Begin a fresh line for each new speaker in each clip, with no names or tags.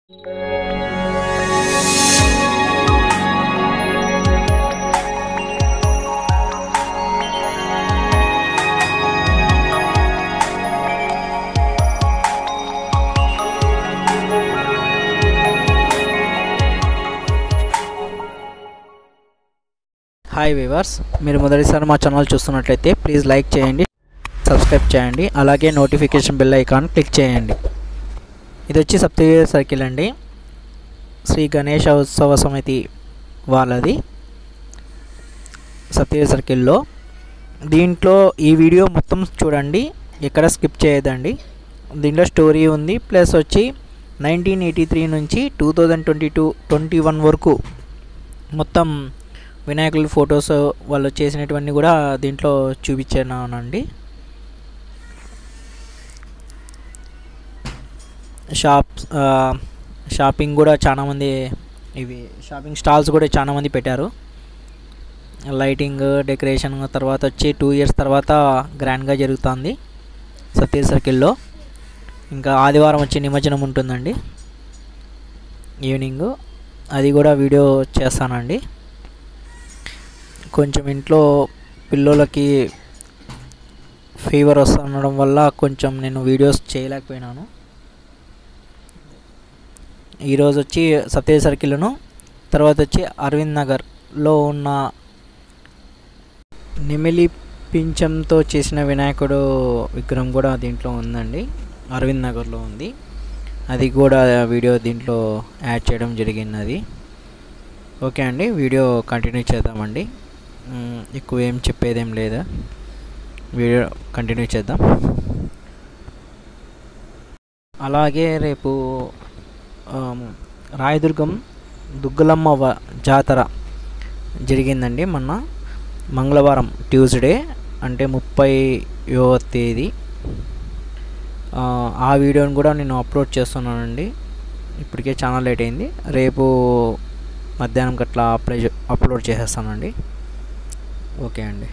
hi viewers మీరు మొదటిసారి మా ఛానల్ చూస్తున్నట్లయితే ప్లీజ్ లైక్ చేయండి సబ్స్క్రైబ్ చేయండి అలాగే నోటిఫికేషన్ బెల్ ఐకాన్ క్లిక్ చేయండి ఇది వచ్చి సప్తగిరి సర్కిల్ అండి శ్రీ గణేష ఉత్సవ సమితి వాళ్ళది సప్తగిరి సర్కిల్లో దీంట్లో ఈ వీడియో మొత్తం చూడండి ఎక్కడ స్కిప్ చేయదండి దీంట్లో స్టోరీ ఉంది ప్లస్ వచ్చి నైన్టీన్ ఎయిటీ త్రీ నుంచి two thousand twenty two twenty one వరకు మొత్తం వినాయకుల ఫొటోస్ వాళ్ళు చేసినటువన్నీ కూడా దీంట్లో చూపించానండి షాప్ షాపింగ్ కూడా చాలామంది ఇవి షాపింగ్ స్టాల్స్ కూడా చాలామంది పెట్టారు లైటింగ్ డెకరేషన్ తర్వాత వచ్చి టూ ఇయర్స్ తర్వాత గ్రాండ్గా జరుగుతుంది సత్య సర్కిల్లో ఇంకా ఆదివారం వచ్చి నిమజ్జనం ఉంటుందండి ఈవినింగ్ అది కూడా వీడియో చేస్తానండి కొంచెం ఇంట్లో పిల్లలకి ఫీవర్ వస్తుండడం వల్ల కొంచెం నేను వీడియోస్ చేయలేకపోయినాను ఈరోజు వచ్చి సత్య సర్కిల్ను తర్వాత వచ్చి అరవింద్ నగర్లో ఉన్న నెమిలి పింఛంతో చేసిన వినాయకుడు విగ్రహం కూడా దీంట్లో ఉందండి అరవింద్ నగర్లో ఉంది అది కూడా వీడియో దీంట్లో యాడ్ చేయడం జరిగినది ఓకే అండి వీడియో కంటిన్యూ చేద్దామండి మ్, ఎక్కువ ఏం చెప్పేదేం లేదా వీడియో కంటిన్యూ చేద్దాం అలాగే రేపు ఆమ్, రాయదుర్గం దుగ్గలమ్మ వ- జాతర జరిగిందండి మొన్న మంగళవారం ట్యూస్డే అంటే ముప్పైవ తేదీ ఆ, ఆ వీడియోని కూడా నేను అప్లోడ్ చేస్తున్నానండి ఇప్పటికే చాలా లేట్ అయింది రేపు మధ్యాహ్నం గట్లా అప్లై చే- అప్లోడ్ చేసేస్తానండి ఓకే అండి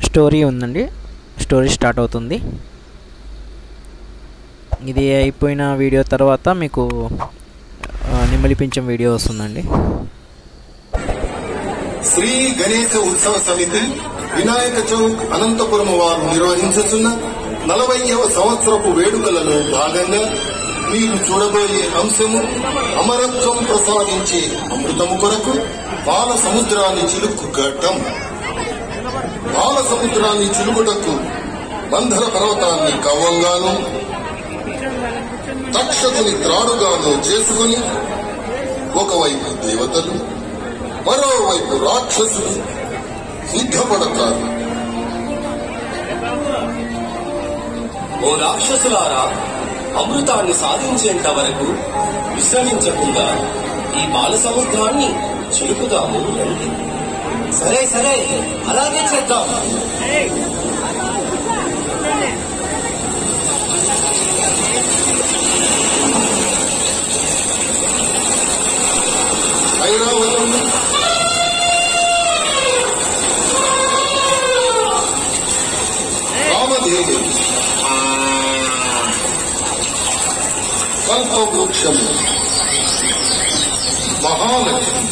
స్టోరీ ఉందండి స్టోరీ స్టార్ట్ అవుతుంది ఇది అయిపోయిన వీడియో తర్వాత మీకు ఆ, నిమ్మలి పింఛం వీడియో వస్తుందండి
శ్రీ గణేశ ఉత్సవ సమితి వినాయక చౌక్ అనంతపురం వారు నిర్వహించుతున్న నలభైవ సంవత్సరపు వేడుకలలో భాగంగా మీరు చూడబోయే అంశము అమరత్వం ప్రసాదించే అమృతము కొరకు బాల సముద్రాన్ని చిలుకు ఘట్టం బాల సముద్రాన్ని చిలుకుటకు మందర పర్వతాన్ని కవ్వంగాను తక్షకుని త్రాడుగాను చేసుకుని ఒకవైపు దేవతలు మరోవైపు రాక్షసులు సిద్ధపడతారు
ఓ రాక్షసులారా అమృతాన్ని సాధించేంత వరకు విశ్రమించకుండా ఈ బాల సముద్రాన్ని చిలుకుదాము రండి సరే సరే అలాగే చేద్దాం
ఐరావతం రామదేవి కల్పవృక్షము మహాలక్ష్మి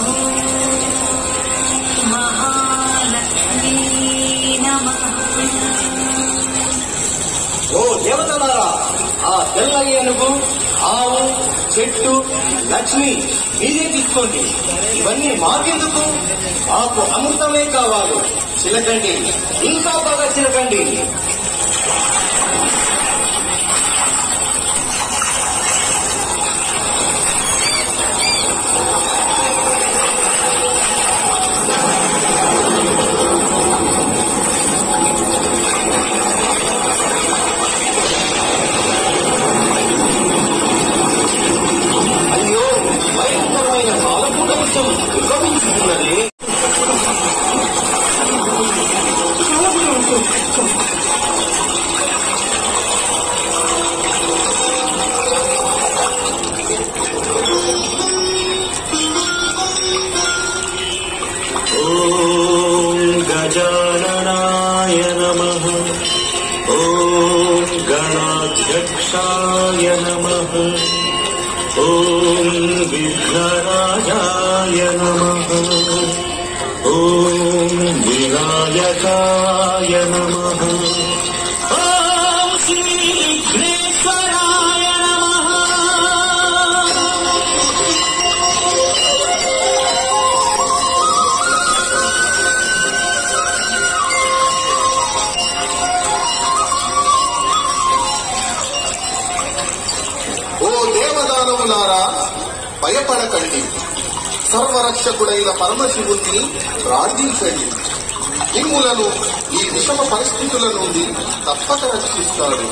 ఓ దేవతలారా ఆ తెల్ల ఏనుగు ఆవు చెట్టు లక్ష్మి మీరే తీసుకోండి ఇవన్నీ మాకెందుకు మాకు అమృతమే కావాలి చిలకండి ఇంకా బాగా చిలకండి అయ్యో భయంకరమైన కాలకూట విషయం ఉద్భవించుతున్నది
ॐ गजाननाय नमः ॐ गणाध्यक्षाय नमः ॐ विघ्नराजाय नमः ॐ विनायकाय नमः ॐ श्रीविघ्नेश्वराय नमः
ఓ దేవదానవులారా భయపడకండి సర్వరక్షకుడైన పరమశివుణ్ణి ప్రార్థించండి మిమ్ములను ఈ విషమ పరిస్థితుల నుండి తప్పక రక్షిస్తాడు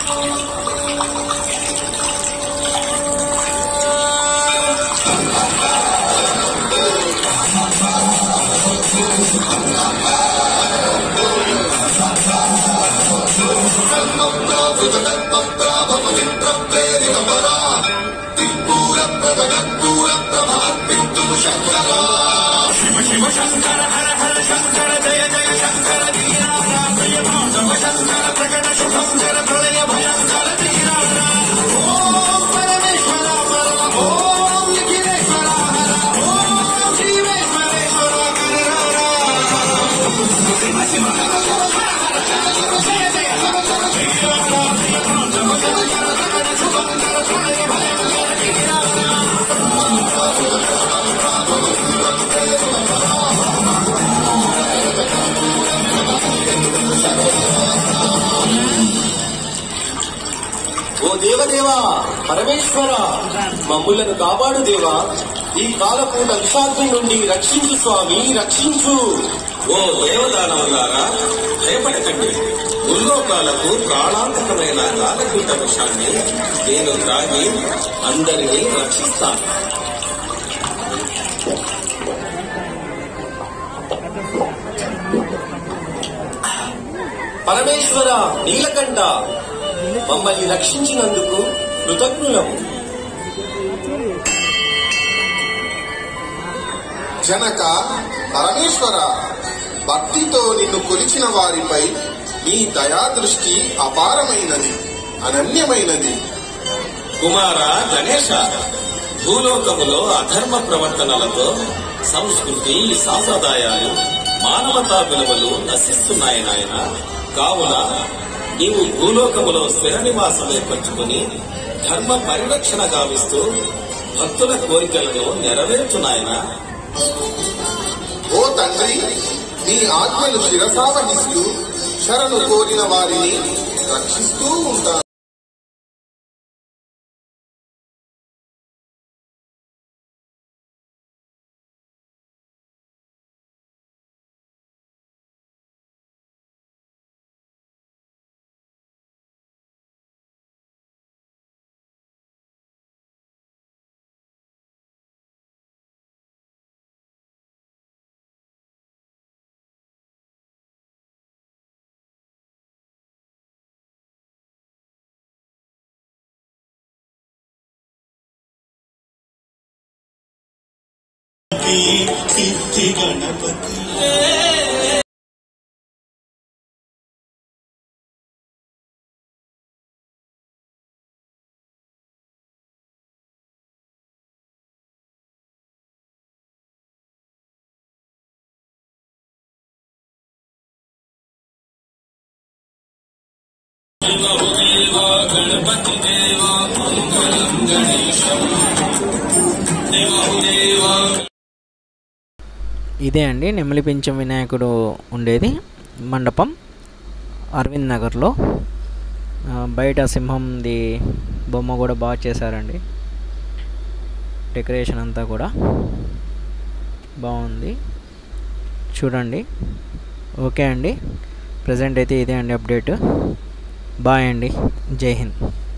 ఓ దేవదేవా పరమేశ్వర మమ్ములను కాపాడు దేవా ఈ కాలపూట విషాదం నుండి రక్షించు స్వామి రక్షించు ఓ దేవదానవులారా భయపడకండి ముల్లోకాలకు ప్రాణాంతకమైన కాలకూట విషాన్ని నేను త్రాగి అందరినీ రక్షిస్తాను పరమేశ్వర నీలకంఠ మమ్మల్ని రక్షించినందుకు కృతజ్ఞులము
జనక పరమేశ్వర భక్తితో నిన్ను కొలిచిన వారిపై నీ దయాదృష్టి అపారమైనది అనన్యమైనది
కుమార గణేశ భూలోకములో అధర్మ ప్రవర్తనలతో సంస్కృతి సాంప్రదాయాలు మానవతా విలువలు నశిస్తున్నాయి నాయన కావున నీవు భూలోకములో స్థిర నివాసం ఏర్పరచుకుని ధర్మ పరిరక్షణ గావిస్తూ భక్తుల కోరికలను నెరవేర్చు నాయన
ఓ తండ్రి నీ ఆజ్ఞలు శిరసావహిస్తూ శరణు కోరిన వారిని రక్షిస్తూ ఉంటాను
సిద్ధి గణపతి
ఇదే అండి నెమలి పింఛం వినాయకుడు ఉండేది మండపం అరవింద్ నగర్లో ఆ, బయట సింహంది బొమ్మ కూడా బాగా చేశారండి డెకరేషన్ అంతా కూడా బాగుంది చూడండి ఓకే అండి ప్రజెంట్ అయితే ఇదే అండి అప్డేట్ బాయ్ అండి జై హింద్